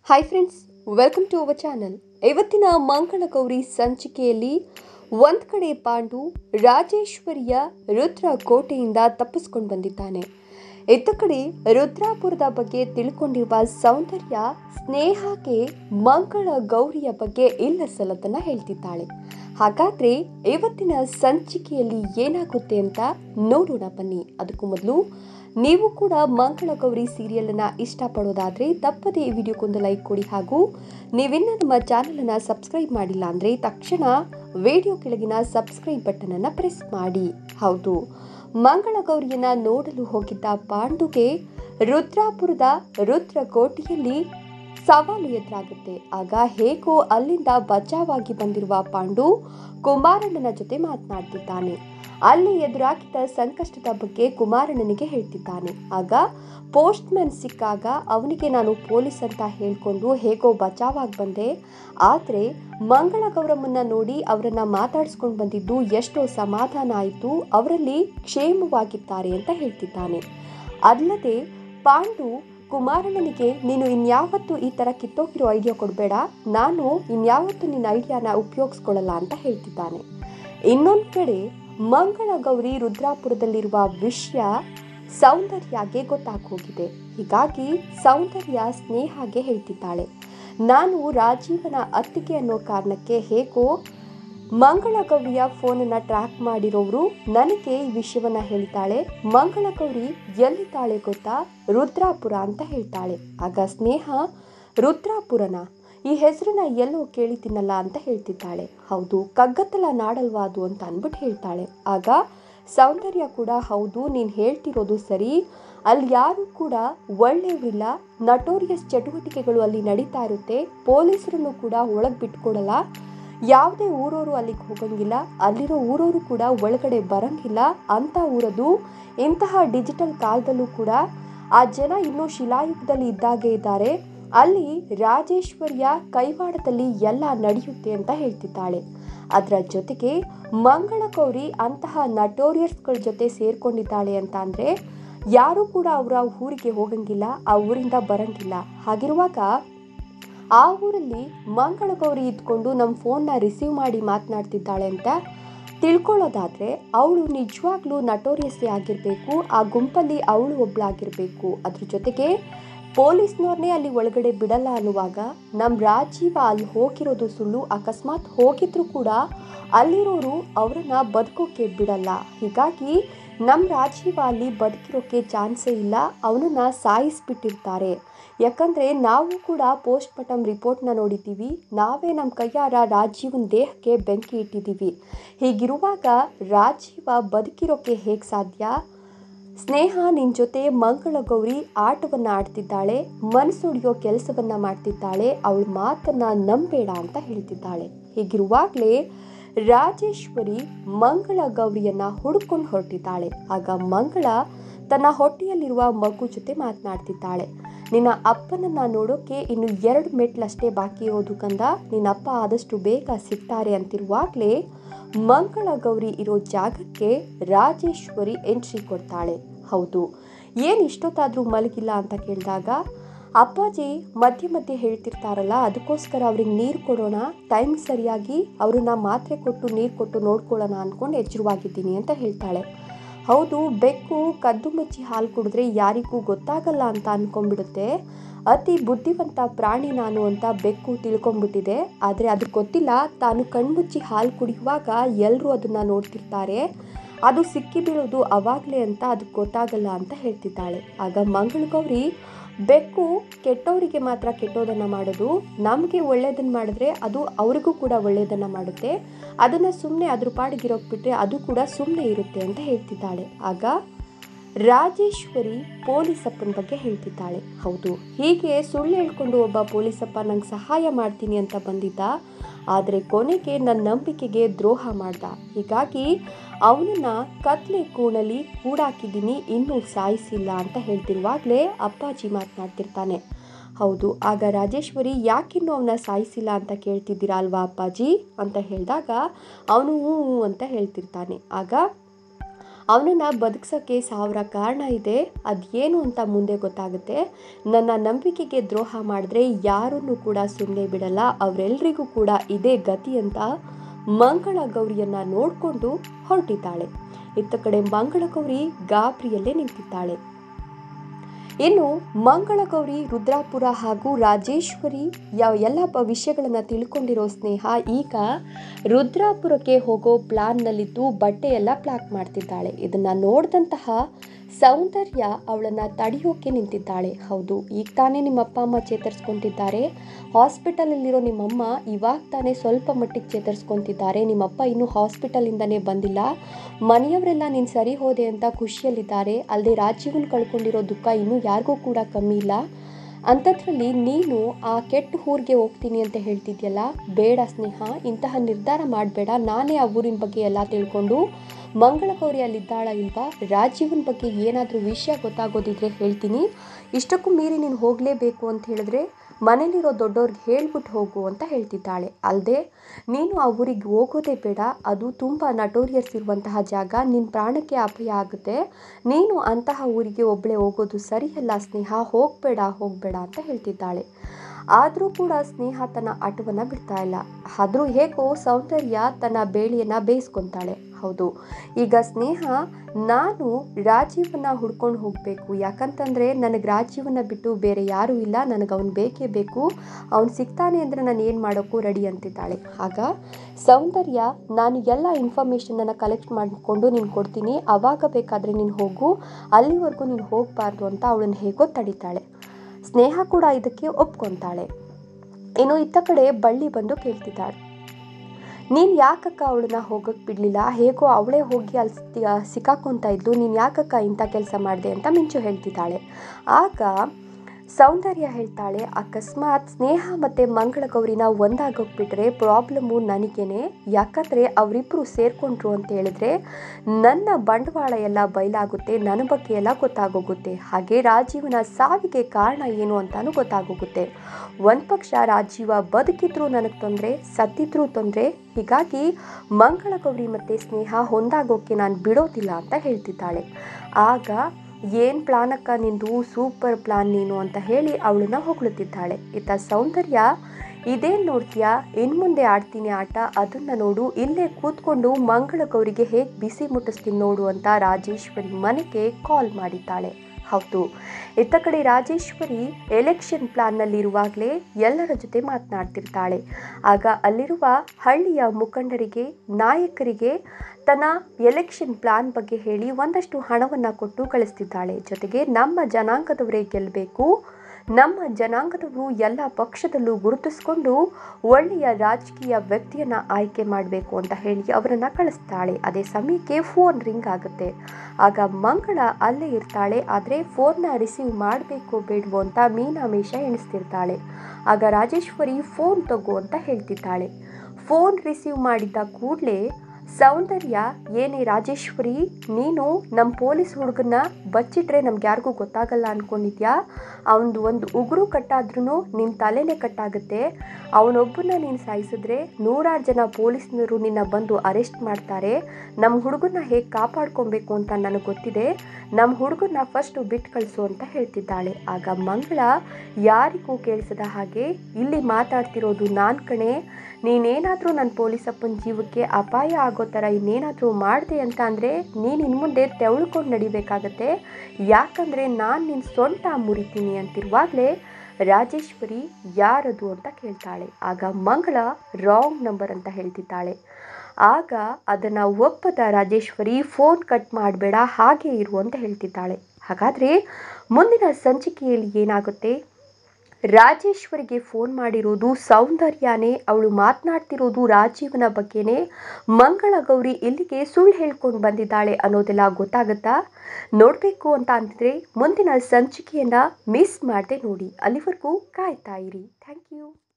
hi friends welcome to our channel ಇವತ್ತಿನ ಮಂಗಳ ಗೌರಿ ಸಂಚಿಕೆಯಲ್ಲಿ ಒಂದ್ ಕಡೆ ಪಾಂಡು ರಾಜೇಶ್ವರಿಯ ರುದ್ರ ಕೋಟೆಯಿಂದ ತಪ್ಪಿಸ್ಕೊಂಡು ಬಂದಿದ್ದಾನೆ ಇತ್ತ ಕಡೆ ರುದ್ರಾಪುರದ ಬಗ್ಗೆ ತಿಳ್ಕೊಂಡಿರುವ ಸೌಂದರ್ಯ ಸ್ನೇಹಕ್ಕೆ ಮಂಗಳ ಗೌರಿಯ ಬಗ್ಗೆ ಇಲ್ಲ ಸಲತನ್ನ ಹೇಳ್ತಿದ್ದಾಳೆ ಹಾಗಾದ್ರೆ ಇವತ್ತಿನ ಸಂಚಿಕೆಯಲ್ಲಿ ಏನಾಗುತ್ತೆ ಅಂತ ನೋಡೋಣ ಬನ್ನಿ ಅದಕ್ಕೂ ಮೊದಲು ನೀವು ಕೂಡ ಮಂಗಳ ಗೌರಿ ಸೀರಿಯಲನ್ನು ಇಷ್ಟಪಡೋದಾದರೆ ತಪ್ಪದೇ ಈ ವಿಡಿಯೋಕ್ಕೊಂದು ಲೈಕ್ ಕೊಡಿ ಹಾಗೂ ನೀವಿನ್ನೂ ನಮ್ಮ ಚಾನಲನ್ನು ಸಬ್ಸ್ಕ್ರೈಬ್ ಮಾಡಿಲ್ಲ ಅಂದರೆ ತಕ್ಷಣ ವಿಡಿಯೋ ಕೆಳಗಿನ ಸಬ್ಸ್ಕ್ರೈಬ್ ಬಟನನ್ನು ಪ್ರೆಸ್ ಮಾಡಿ ಹೌದು ಮಂಗಳ ಗೌರಿಯನ್ನ ನೋಡಲು ಹೋಗಿದ್ದ ಪಾಂಡುಗೆ ರುದ್ರಾಪುರದ ರುದ್ರಕೋಟೆಯಲ್ಲಿ ಸವಾಲು ಎದುರಾಗುತ್ತೆ ಆಗ ಹೇಗೋ ಅಲ್ಲಿಂದ ಬಚಾವಾಗಿ ಬಂದಿರುವ ಪಾಂಡು ಕುಮಾರಣ್ಣನ ಜೊತೆ ಮಾತನಾಡ್ತಿದ್ದಾನೆ ಅಲ್ಲಿ ಎದುರಾಗಿದ್ದ ಸಂಕಷ್ಟದ ಬಗ್ಗೆ ಕುಮಾರಣ್ಣನಿಗೆ ಹೇಳ್ತಿದ್ದಾನೆ ಆಗ ಪೋಸ್ಟ್ ಮ್ಯಾನ್ ಸಿಕ್ಕಾಗ ಅವನಿಗೆ ನಾನು ಪೊಲೀಸ್ ಅಂತ ಹೇಳ್ಕೊಂಡು ಹೇಗೋ ಬಚಾವಾಗಿ ಬಂದೆ ಆದರೆ ಮಂಗಳ ಗೌರಮ್ಮನ್ನ ನೋಡಿ ಅವರನ್ನ ಮಾತಾಡಿಸ್ಕೊಂಡು ಬಂದಿದ್ದು ಎಷ್ಟೋ ಸಮಾಧಾನ ಆಯಿತು ಅವರಲ್ಲಿ ಕ್ಷೇಮವಾಗಿದ್ದಾರೆ ಅಂತ ಹೇಳ್ತಿದ್ದಾನೆ ಅಲ್ಲದೆ ಪಾಂಡು ಕುಮಾರಣ್ಣನಿಗೆ ನೀನು ಇನ್ಯಾವತ್ತೂ ಈ ಥರ ಕಿತ್ತೋಗಿರೋ ಐಡಿಯಾ ಕೊಡಬೇಡ ನಾನು ಇನ್ಯಾವತ್ತೂ ನಿನ್ನ ಐಡಿಯಾನ ಉಪಯೋಗಿಸ್ಕೊಳ್ಳಲ್ಲ ಅಂತ ಹೇಳ್ತಿದ್ದಾನೆ ಇನ್ನೊಂದು ಕಡೆ ಮಂಗಳ ಗೌರಿ ರುದ್ರಾಪುರದಲ್ಲಿರುವ ವಿಷಯ ಸೌಂದರ್ಯಗೆ ಗೊತ್ತಾಗಿ ಹೋಗಿದೆ ಹೀಗಾಗಿ ಸೌಂದರ್ಯ ಸ್ನೇಹಗೆ ಹೇಳ್ತಿದ್ದಾಳೆ ನಾನು ರಾಜೀವನ ಅತ್ತಿಗೆ ಅನ್ನೋ ಕಾರಣಕ್ಕೆ ಹೇಗೋ ಮಂಗಳ ಗೌರಿಯ ಫೋನನ್ನು ಟ್ರ್ಯಾಕ್ ಮಾಡಿರೋರು ನನಗೆ ಈ ವಿಷಯವನ್ನ ಹೇಳ್ತಾಳೆ ಮಂಗಳ ಗೌರಿ ಎಲ್ಲಿದ್ದಾಳೆ ಗೊತ್ತಾ ರುದ್ರಾಪುರ ಅಂತ ಹೇಳ್ತಾಳೆ ಆಗ ಸ್ನೇಹ ರುದ್ರಾಪುರನ ಈ ಹೆಸರನ್ನ ಎಲ್ಲೋ ಕೇಳಿದ್ದೀನಲ್ಲ ಅಂತ ಹೇಳ್ತಿದ್ದಾಳೆ ಹೌದು ಕಗ್ಗತ್ತಲ ನಾಡಲ್ವಾ ಅದು ಅಂತ ಅಂದ್ಬಿಟ್ಟು ಹೇಳ್ತಾಳೆ ಆಗ ಸೌಂದರ್ಯ ಕೂಡ ಹೌದು ನೀನು ಹೇಳ್ತಿರೋದು ಸರಿ ಅಲ್ಲಿ ಯಾರು ಕೂಡ ಒಳ್ಳೆಯವರಿಲ್ಲ ನಟೋರಿಯಸ್ ಚಟುವಟಿಕೆಗಳು ಅಲ್ಲಿ ನಡೀತಾ ಇರುತ್ತೆ ಪೊಲೀಸರನ್ನು ಕೂಡ ಒಳಗೆ ಬಿಟ್ಕೊಡಲ್ಲ ಯಾವುದೇ ಊರವರು ಅಲ್ಲಿಗೆ ಹೋಗಂಗಿಲ್ಲ ಅಲ್ಲಿರೋ ಊರವರು ಕೂಡ ಒಳಗಡೆ ಬರಂಗಿಲ್ಲ ಅಂತ ಊರದು ಇಂತಹ ಡಿಜಿಟಲ್ ಕಾಲದಲ್ಲೂ ಕೂಡ ಆ ಜನ ಇನ್ನೂ ಶಿಲಾಯುಗದಲ್ಲಿ ಇದ್ದಾಗೆ ಇದ್ದಾರೆ ಅಲ್ಲಿ ರಾಜೇಶ್ವರಿಯ ಕೈವಾಡದಲ್ಲಿ ಎಲ್ಲ ನಡೆಯುತ್ತೆ ಅಂತ ಹೇಳ್ತಿದ್ದಾಳೆ ಅದರ ಜೊತೆಗೆ ಮಂಗಳ ಗೌರಿ ಅಂತಹ ನಟೋರಿಯರ್ಸ್ಗಳ ಜೊತೆ ಸೇರ್ಕೊಂಡಿದ್ದಾಳೆ ಅಂತ ಅಂದರೆ ಯಾರೂ ಕೂಡ ಅವರ ಊರಿಗೆ ಹೋಗಂಗಿಲ್ಲ ಆ ಊರಿಂದ ಬರಂಗಿಲ್ಲ ಹಾಗಿರುವಾಗ ಆ ಊರಲ್ಲಿ ಮಂಗಳ ಗೌರಿ ಇದ್ಕೊಂಡು ನಮ್ಮ ಫೋನ್ನ ರಿಸೀವ್ ಮಾಡಿ ಮಾತನಾಡ್ತಿದ್ದಾಳೆ ಅಂತ ತಿಳ್ಕೊಳ್ಳೋದಾದರೆ ಅವಳು ನಿಜವಾಗ್ಲೂ ನಟೋರಿಯಸ್ಸೇ ಆಗಿರಬೇಕು ಆ ಗುಂಪಲ್ಲಿ ಅವಳು ಒಬ್ಳಾಗಿರಬೇಕು ಅದ್ರ ಜೊತೆಗೆ ಪೊಲೀಸ್ನವ್ರನ್ನೇ ಅಲ್ಲಿ ಒಳಗಡೆ ಬಿಡಲ್ಲ ಅನ್ನುವಾಗ ನಮ್ಮ ರಾಜೀವ ಅಲ್ಲಿ ಹೋಗಿರೋದು ಸುಳ್ಳು ಅಕಸ್ಮಾತ್ ಹೋಗಿದ್ರು ಕೂಡ ಅಲ್ಲಿರೋರು ಅವರನ್ನ ಬದುಕೋಕೆ ಬಿಡಲ್ಲ ಹೀಗಾಗಿ ನಮ್ಮ ರಾಜೀವ ಅಲ್ಲಿ ಬದುಕಿರೋಕ್ಕೆ ಚಾನ್ಸೇ ಇಲ್ಲ ಅವನನ್ನ ಸಾಯಿಸ್ಬಿಟ್ಟಿರ್ತಾರೆ ಯಾಕಂದರೆ ನಾವು ಕೂಡ ಪೋಸ್ಟ್ ಮಾರ್ಟಮ್ ರಿಪೋರ್ಟ್ನ ನೋಡಿದ್ದೀವಿ ನಾವೇ ನಮ್ಮ ಕೈಯಾರ ರಾಜೀವನ ದೇಹಕ್ಕೆ ಬೆಂಕಿ ಇಟ್ಟಿದ್ದೀವಿ ಹೀಗಿರುವಾಗ ರಾಜೀವ ಬದುಕಿರೋಕ್ಕೆ ಹೇಗೆ ಸಾಧ್ಯ ಸ್ನೇಹ ನಿನ್ನ ಜೊತೆ ಮಂಗಳ ಗೌರಿ ಆಟವನ್ನು ಆಡ್ತಿದ್ದಾಳೆ ಮನಸ್ಸೊಡಿಯೋ ಕೆಲಸವನ್ನು ಮಾಡ್ತಿದ್ದಾಳೆ ಅವಳ ಮಾತನ್ನು ನಂಬೇಡ ಅಂತ ಹೇಳ್ತಿದ್ದಾಳೆ ಹೀಗಿರುವಾಗಲೇ ರಾಜೇಶ್ವರಿ ಮಂಗಳ ಗೌರಿಯನ್ನ ಹುಡುಕೊಂಡು ಹೊರಟಿದ್ದಾಳೆ ಆಗ ಮಂಗಳ ತನ್ನ ಹೊಟ್ಟೆಯಲ್ಲಿರುವ ಮಗು ಜೊತೆ ಮಾತನಾಡ್ತಿದ್ದಾಳೆ ನಿನ್ನ ಅಪ್ಪನನ್ನ ನೋಡೋಕೆ ಇನ್ನು ಎರಡು ಮೆಟ್ಲಷ್ಟೇ ಬಾಕಿ ಇರೋದು ಕಂದ ನಿನ್ನ ಅಪ್ಪ ಆದಷ್ಟು ಬೇಗ ಸಿಗ್ತಾರೆ ಅಂತಿರುವಾಗಲೇ ಮಂಗಳ ಗೌರಿ ಇರೋ ಜಾಗಕ್ಕೆ ರಾಜೇಶ್ವರಿ ಎಂಟ್ರಿ ಕೊಡ್ತಾಳೆ ಹೌದು ಏನು ಇಷ್ಟೊತ್ತಾದರೂ ಮಲಗಿಲ್ಲ ಅಂತ ಕೇಳಿದಾಗ ಅಪ್ಪಾಜಿ ಮಧ್ಯೆ ಮಧ್ಯೆ ಹೇಳ್ತಿರ್ತಾರಲ್ಲ ಅದಕ್ಕೋಸ್ಕರ ಅವ್ರಿಗೆ ನೀರು ಕೊಡೋಣ ಟೈಮ್ ಸರಿಯಾಗಿ ಅವ್ರನ್ನ ಮಾತ್ರೆ ಕೊಟ್ಟು ನೀರು ಕೊಟ್ಟು ನೋಡ್ಕೊಳ್ಳೋಣ ಅಂದ್ಕೊಂಡು ಎಚ್ಚರವಾಗಿದ್ದೀನಿ ಅಂತ ಹೇಳ್ತಾಳೆ ಹೌದು ಬೆಕ್ಕು ಕದ್ದು ಮುಚ್ಚಿ ಹಾಲು ಕುಡಿದ್ರೆ ಯಾರಿಗೂ ಗೊತ್ತಾಗಲ್ಲ ಅಂತ ಅಂದ್ಕೊಂಡ್ಬಿಡುತ್ತೆ ಅತಿ ಬುದ್ಧಿವಂತ ಪ್ರಾಣಿ ನಾನು ಅಂತ ಬೆಕ್ಕು ತಿಳ್ಕೊಂಡ್ಬಿಟ್ಟಿದೆ ಆದರೆ ಅದಕ್ಕೆ ಗೊತ್ತಿಲ್ಲ ತಾನು ಕಣ್ಮುಚ್ಚಿ ಹಾಲು ಕುಡಿಯುವಾಗ ಎಲ್ಲರೂ ಅದನ್ನು ನೋಡ್ತಿರ್ತಾರೆ ಅದು ಸಿಕ್ಕಿ ಬೀಳೋದು ಅವಾಗಲೇ ಅಂತ ಅದಕ್ಕೆ ಗೊತ್ತಾಗಲ್ಲ ಅಂತ ಹೇಳ್ತಿದ್ದಾಳೆ ಆಗ ಮಂಗಳಗೌರಿ ಬೆಕ್ಕು ಕೆಟ್ಟವರಿಗೆ ಮಾತ್ರ ಕೆಟ್ಟೋದನ್ನು ಮಾಡೋದು ನಮಗೆ ಒಳ್ಳೆಯದನ್ನು ಮಾಡಿದ್ರೆ ಅದು ಅವರಿಗೂ ಕೂಡ ಒಳ್ಳೆಯದನ್ನು ಮಾಡುತ್ತೆ ಅದನ್ನು ಸುಮ್ಮನೆ ಅದ್ರ ಪಾಡಿಗಿರೋಕೆ ಬಿಟ್ಟರೆ ಅದು ಕೂಡ ಸುಮ್ಮನೆ ಇರುತ್ತೆ ಅಂತ ಹೇಳ್ತಿದ್ದಾಳೆ ಆಗ ರಾಜೇಶ್ವರಿ ಪೊಲೀಸಪ್ಪನ ಬಗ್ಗೆ ಹೇಳ್ತಿದ್ದಾಳೆ ಹೌದು ಹೀಗೆ ಸುಳ್ಳು ಹೇಳ್ಕೊಂಡು ಒಬ್ಬ ಪೊಲೀಸಪ್ಪ ನಂಗೆ ಸಹಾಯ ಮಾಡ್ತೀನಿ ಅಂತ ಬಂದಿದ್ದ ಆದರೆ ಕೊನೆಗೆ ನನ್ನ ನಂಬಿಕೆಗೆ ದ್ರೋಹ ಮಾಡ್ದ ಹೀಗಾಗಿ ಅವನನ್ನ ಕತ್ಲೆ ಕೂಣಲ್ಲಿ ಕೂಡಾಕಿದ್ದೀನಿ ಇನ್ನೂ ಸಾಯಿಸಿಲ್ಲ ಅಂತ ಹೇಳ್ತಿರುವಾಗಲೇ ಅಪ್ಪಾಜಿ ಮಾತನಾಡ್ತಿರ್ತಾನೆ ಹೌದು ಆಗ ರಾಜೇಶ್ವರಿ ಯಾಕಿನ್ನೂ ಅವನ ಸಾಯಿಸಿಲ್ಲ ಅಂತ ಕೇಳ್ತಿದ್ದೀರಾ ಅಲ್ವಾ ಅಪ್ಪಾಜಿ ಅಂತ ಹೇಳಿದಾಗ ಅವನು ಹ್ಞೂ ಹ್ಞೂ ಅಂತ ಹೇಳ್ತಿರ್ತಾನೆ ಆಗ ಅವನನ್ನು ಬದುಕ್ಸೋಕ್ಕೆ ಸಾವಿರ ಕಾರಣ ಇದೆ ಅದೇನು ಅಂತ ಮುಂದೆ ಗೊತ್ತಾಗುತ್ತೆ ನನ್ನ ನಂಬಿಕೆಗೆ ದ್ರೋಹ ಮಾಡಿದ್ರೆ ಯಾರನ್ನೂ ಕೂಡ ಸುಮ್ಮನೆ ಬಿಡಲ್ಲ ಅವರೆಲ್ಲರಿಗೂ ಕೂಡ ಇದೇ ಗತಿ ಅಂತ ಮಂಗಳ ಗೌರಿಯನ್ನು ನೋಡಿಕೊಂಡು ಹೊರಟಿದ್ದಾಳೆ ಇತ್ತ ಕಡೆ ಮಂಗಳ ಗೌರಿ ಗಾಬರಿಯಲ್ಲೇ ನಿಂತಿದ್ದಾಳೆ ಇನ್ನು ಮಂಗಳಗೌರಿ ರುದ್ರಾಪುರ ಹಾಗೂ ರಾಜೇಶ್ವರಿ ಯಾವ ಎಲ್ಲ ಪ ವಿಷಯಗಳನ್ನು ತಿಳ್ಕೊಂಡಿರೋ ಸ್ನೇಹ ಈಗ ರುದ್ರಾಪುರಕ್ಕೆ ಹೋಗೋ ಪ್ಲಾನ್ನಲ್ಲಿದ್ದು ಬಟ್ಟೆಯೆಲ್ಲ ಪ್ಲಾಕ್ ಮಾಡ್ತಿದ್ದಾಳೆ ಇದನ್ನು ನೋಡಿದಂತಹ ಸೌಂದರ್ಯ ಅವಳನ್ನು ತಡೆಯೋಕೆ ನಿಂತಿದ್ದಾಳೆ ಹೌದು ಈಗ ತಾನೇ ನಿಮ್ಮ ಅಪ್ಪ ಅಮ್ಮ ಚೇತರಿಸ್ಕೊಂತಿದ್ದಾರೆ ಹಾಸ್ಪಿಟಲಲ್ಲಿರೋ ನಿಮ್ಮಮ್ಮ ಇವಾಗ ತಾನೇ ಸ್ವಲ್ಪ ಮಟ್ಟಿಗೆ ಚೇತರಿಸ್ಕೊಂತಿದ್ದಾರೆ ನಿಮ್ಮಪ್ಪ ಇನ್ನೂ ಹಾಸ್ಪಿಟಲಿಂದನೇ ಬಂದಿಲ್ಲ ಮನೆಯವರೆಲ್ಲ ನೀನು ಸರಿ ಹೋದೆ ಅಂತ ಖುಷಿಯಲ್ಲಿದ್ದಾರೆ ಅಲ್ಲದೆ ರಾಜೀವನ್ ಕಳ್ಕೊಂಡಿರೋ ದುಃಖ ಇನ್ನೂ ಯಾರಿಗೂ ಕೂಡ ಕಮ್ಮಿ ಇಲ್ಲ ಅಂಥದ್ರಲ್ಲಿ ನೀನು ಆ ಕೆಟ್ಟ ಊರಿಗೆ ಹೋಗ್ತೀನಿ ಅಂತ ಹೇಳ್ತಿದ್ಯಲ್ಲ ಬೇಡ ಸ್ನೇಹ ಇಂತಹ ನಿರ್ಧಾರ ಮಾಡಬೇಡ ನಾನೇ ಆ ಊರಿನ ಬಗ್ಗೆ ಎಲ್ಲ ತಿಳ್ಕೊಂಡು ಮಂಗಳಗೌರಿ ಅಲ್ಲಿದ್ದಾಳ ಇಲ್ವಾ ರಾಜೀವನ್ ಬಗ್ಗೆ ಏನಾದರೂ ವಿಷಯ ಗೊತ್ತಾಗೋದಿದ್ರೆ ಹೇಳ್ತೀನಿ ಇಷ್ಟಕ್ಕೂ ಮೀರಿ ನೀನು ಹೋಗಲೇಬೇಕು ಅಂತ ಹೇಳಿದ್ರೆ ಮನೇಲಿರೋ ದೊಡ್ಡವ್ರಿಗೆ ಹೇಳ್ಬಿಟ್ಟು ಹೋಗು ಅಂತ ಹೇಳ್ತಿದ್ದಾಳೆ ಅಲ್ಲದೆ ನೀನು ಆ ಊರಿಗೆ ಹೋಗೋದೇ ಬೇಡ ಅದು ತುಂಬ ನಟೋರಿಯರ್ಸ್ ಇರುವಂತಹ ಜಾಗ ನಿನ್ನ ಪ್ರಾಣಕ್ಕೆ ಅಪಾಯ ಆಗುತ್ತೆ ನೀನು ಅಂತಹ ಊರಿಗೆ ಒಬ್ಬಳೇ ಹೋಗೋದು ಸರಿಯಲ್ಲ ಸ್ನೇಹ ಹೋಗಬೇಡ ಹೋಗಬೇಡ ಅಂತ ಹೇಳ್ತಿದ್ದಾಳೆ ಆದರೂ ಕೂಡ ಸ್ನೇಹ ತನ್ನ ಆಟವನ್ನು ಬಿಡ್ತಾ ಇಲ್ಲ ಆದರೂ ಹೇಗೋ ಸೌಂದರ್ಯ ತನ್ನ ಬೇಳಿಯನ್ನು ಬೇಯಿಸ್ಕೊತಾಳೆ ಹೌದು ಈಗ ಸ್ನೇಹ ನಾನು ರಾಜೀವನ್ನ ಹುಡ್ಕೊಂಡು ಹೋಗಬೇಕು ಯಾಕಂತಂದರೆ ನನಗೆ ರಾಜೀವನ್ನ ಬಿಟ್ಟು ಬೇರೆ ಯಾರೂ ಇಲ್ಲ ನನಗೆ ಅವನು ಬೇಕೇ ಬೇಕು ಅವನು ಸಿಗ್ತಾನೆ ಅಂದರೆ ನಾನು ಏನು ಮಾಡೋಕ್ಕೂ ರೆಡಿ ಅಂತಿದ್ದಾಳೆ ಆಗ ಸೌಂದರ್ಯ ನಾನು ಎಲ್ಲ ಇನ್ಫಾರ್ಮೇಷನನ್ನು ಕಲೆಕ್ಟ್ ಮಾಡಿಕೊಂಡು ನೀನು ಕೊಡ್ತೀನಿ ಆವಾಗ ಬೇಕಾದರೆ ನೀನು ಹೋಗು ಅಲ್ಲಿವರೆಗೂ ನೀನು ಹೋಗಬಾರ್ದು ಅಂತ ಅವಳನ್ನು ಹೇಗೋ ತಡಿತಾಳೆ ಸ್ನೇಹ ಕೂಡ ಇದಕ್ಕೆ ಒಪ್ಕೊತಾಳೆ ಇನ್ನು ಇತ್ತ ಕಡೆ ಬಳ್ಳಿ ಬಂದು ಕೇಳ್ತಿದ್ದಾಳೆ ನೀನು ಯಾಕಕ್ಕ ಅವಳನ್ನ ಹೋಗೋಕ್ಕೆ ಬಿಡಲಿಲ್ಲ ಹೇಗೋ ಅವಳೇ ಹೋಗಿ ಅಲ್ಲಿ ಸಿಕ್ಕಾಕೊತಾ ಇದ್ದು ನೀನು ಯಾಕಕ್ಕ ಇಂಥ ಕೆಲಸ ಮಾಡಿದೆ ಅಂತ ಮಿಂಚು ಹೇಳ್ತಿದ್ದಾಳೆ ಆಗ ಸೌಂದರ್ಯ ಹೇಳ್ತಾಳೆ ಅಕಸ್ಮಾತ್ ಸ್ನೇಹ ಮತ್ತು ಮಂಗಳ ಗೌರಿನ ಒಂದಾಗೋಗ್ಬಿಟ್ರೆ ಪ್ರಾಬ್ಲಮ್ಮು ನನಗೇನೆ ಯಾಕಂದರೆ ಅವರಿಬ್ಬರು ಸೇರಿಕೊಂಡ್ರು ಅಂತ ಹೇಳಿದ್ರೆ ನನ್ನ ಬಂಡವಾಳ ಎಲ್ಲ ಬಯಲಾಗುತ್ತೆ ನನ್ನ ಬಗ್ಗೆ ಎಲ್ಲ ಗೊತ್ತಾಗೋಗುತ್ತೆ ಹಾಗೆ ರಾಜೀವನ ಸಾವಿಗೆ ಕಾರಣ ಏನು ಅಂತಾನೂ ಗೊತ್ತಾಗೋಗುತ್ತೆ ಒಂದು ಪಕ್ಷ ರಾಜೀವ ಬದುಕಿದ್ರು ನನಗೆ ತೊಂದರೆ ಸತ್ತಿದ್ರೂ ತೊಂದರೆ ಹೀಗಾಗಿ ಮಂಗಳ ಗೌರಿ ಮತ್ತು ಸ್ನೇಹ ಹೊಂದಾಗೋಕ್ಕೆ ನಾನು ಬಿಡೋದಿಲ್ಲ ಅಂತ ಹೇಳ್ತಿದ್ದಾಳೆ ಆಗ ಏನು ಪ್ಲಾನಕ್ಕ ನಿಂದು ಸೂಪರ್ ಪ್ಲಾನ್ ನೀನು ಅಂತ ಹೇಳಿ ಅವಳನ್ನ ಹೊಗಳುತ್ತಿದ್ದಾಳೆ ಇತ್ತ ಸೌಂದರ್ಯ ಇದೇನು ನೋಡ್ತೀಯಾ ಇನ್ನು ಮುಂದೆ ಆಡ್ತೀನಿ ಆಟ ಅದನ್ನು ನೋಡು ಇಲ್ಲೇ ಕೂತ್ಕೊಂಡು ಮಂಗಳ ಗೌರಿಗೆ ಹೇಗೆ ಬಿಸಿ ಮುಟ್ಟಿಸ್ತೀನಿ ನೋಡು ಅಂತ ರಾಜೇಶ್ವರಿ ಮನೆಗೆ ಕಾಲ್ ಮಾಡಿದ್ದಾಳೆ ಹೌದು ಇತ್ತ ಕಡೆ ರಾಜೇಶ್ವರಿ ಎಲೆಕ್ಷನ್ ಪ್ಲಾನ್ನಲ್ಲಿರುವಾಗಲೇ ಎಲ್ಲರ ಜೊತೆ ಮಾತನಾಡ್ತಿರ್ತಾಳೆ ಆಗ ಅಲ್ಲಿರುವ ಹಳ್ಳಿಯ ಮುಖಂಡರಿಗೆ ನಾಯಕರಿಗೆ ತನ್ನ ಎಲೆಕ್ಷನ್ ಪ್ಲಾನ್ ಬಗ್ಗೆ ಹೇಳಿ ಒಂದಷ್ಟು ಹಣವನ್ನು ಕೊಟ್ಟು ಕಳಿಸ್ತಿದ್ದಾಳೆ ಜೊತೆಗೆ ನಮ್ಮ ಜನಾಂಗದವರೇ ಗೆಲ್ಲಬೇಕು ನಮ್ಮ ಜನಾಂಗದವರು ಎಲ್ಲ ಪಕ್ಷದಲ್ಲೂ ಗುರುತಿಸ್ಕೊಂಡು ಒಳ್ಳೆಯ ರಾಜಕೀಯ ವ್ಯಕ್ತಿಯನ್ನು ಆಯ್ಕೆ ಮಾಡಬೇಕು ಅಂತ ಹೇಳಿ ಅವರನ್ನು ಕಳಿಸ್ತಾಳೆ ಅದೇ ಸಮಯಕ್ಕೆ ಫೋನ್ ರಿಂಗ್ ಆಗುತ್ತೆ ಆಗ ಮಂಗಳ ಅಲ್ಲೇ ಇರ್ತಾಳೆ ಆದರೆ ಫೋನ್ನ ರಿಸೀವ್ ಮಾಡಬೇಕು ಬೇಡವೋ ಅಂತ ಮೀನಾಮೇಷ ಎಣಿಸ್ತಿರ್ತಾಳೆ ಆಗ ರಾಜೇಶ್ವರಿ ಫೋನ್ ತಗೋ ಅಂತ ಹೇಳ್ತಿದ್ದಾಳೆ ಫೋನ್ ರಿಸೀವ್ ಮಾಡಿದ್ದ ಕೂಡಲೇ ಸೌಂದರ್ಯ ಏನೇ ರಾಜೇಶ್ವರಿ ನೀನು ನಮ್ಮ ಪೊಲೀಸ್ ಹುಡುಗನ್ನ ಬಚ್ಚಿಟ್ರೆ ನಮ್ಗೆ ಯಾರಿಗೂ ಗೊತ್ತಾಗಲ್ಲ ಅಂದ್ಕೊಂಡಿದ್ಯಾ ಅವನದು ಒಂದು ಉಗುರು ಕಟ್ಟಾದ್ರೂ ನಿನ್ನ ತಲೆನೇ ಕಟ್ಟಾಗುತ್ತೆ ಅವನೊಬ್ಬನ ನೀನು ಸಾಯಿಸಿದ್ರೆ ನೂರಾರು ಜನ ಪೊಲೀಸ್ನವರು ನಿನ್ನ ಬಂದು ಅರೆಸ್ಟ್ ಮಾಡ್ತಾರೆ ನಮ್ಮ ಹುಡುಗನ ಹೇಗೆ ಕಾಪಾಡ್ಕೊಬೇಕು ಅಂತ ನನಗೆ ಗೊತ್ತಿದೆ ನಮ್ಮ ಹುಡುಗನ ಫಸ್ಟು ಬಿಟ್ಟು ಕಳಿಸು ಅಂತ ಹೇಳ್ತಿದ್ದಾಳೆ ಆಗ ಮಂಗಳ ಯಾರಿಗೂ ಕೇಳಿಸದ ಹಾಗೆ ಇಲ್ಲಿ ಮಾತಾಡ್ತಿರೋದು ನಾನು ಕಣೆ ನೀನೇನಾದರೂ ನನ್ನ ಪೊಲೀಸಪ್ಪನ ಜೀವಕ್ಕೆ ಅಪಾಯ ಆಗೋ ಥರ ಇನ್ನೇನಾದರೂ ಮಾಡಿದೆ ಅಂತ ಅಂದರೆ ನೀನು ಇನ್ನು ಮುಂದೆ ತೆವಳ್ಕೊಂಡು ನಡಿಬೇಕಾಗತ್ತೆ ಯಾಕಂದರೆ ನಾನು ನಿನ್ನ ಸೊಂಟ ಮುರಿತೀನಿ ಅಂತಿರುವಾಗಲೇ ರಾಜೇಶ್ವರಿ ಯಾರದು ಅಂತ ಕೇಳ್ತಾಳೆ ಆಗ ಮಂಗಳ ರಾಂಗ್ ನಂಬರ್ ಅಂತ ಹೇಳ್ತಿದ್ದಾಳೆ ಆಗ ಅದನ್ನು ಒಪ್ಪದ ರಾಜೇಶ್ವರಿ ಫೋನ್ ಕಟ್ ಮಾಡಬೇಡ ಹಾಗೆ ಇರು ಅಂತ ಹೇಳ್ತಿದ್ದಾಳೆ ಹಾಗಾದರೆ ಮುಂದಿನ ಸಂಚಿಕೆಯಲ್ಲಿ ಏನಾಗುತ್ತೆ ರಾಜೇಶ್ವರಿಗೆ ಫೋನ್ ಮಾಡಿರೋದು ಸೌಂದರ್ಯನೇ ಅವಳು ಮಾತನಾಡ್ತಿರೋದು ರಾಜೀವನ ಬಗ್ಗೆನೇ ಮಂಗಳ ಗೌರಿ ಇಲ್ಲಿಗೆ ಸುಳ್ಳು ಹೇಳ್ಕೊಂಡು ಬಂದಿದ್ದಾಳೆ ಅನ್ನೋದೆಲ್ಲ ಗೊತ್ತಾಗುತ್ತಾ ನೋಡಬೇಕು ಅಂತ ಅಂತಿದ್ರೆ ಮುಂದಿನ ಸಂಚಿಕೆಯನ್ನು ಮಿಸ್ ಮಾಡದೆ ನೋಡಿ ಅಲ್ಲಿವರೆಗೂ ಕಾಯ್ತಾ ಇರಿ ಥ್ಯಾಂಕ್ ಯು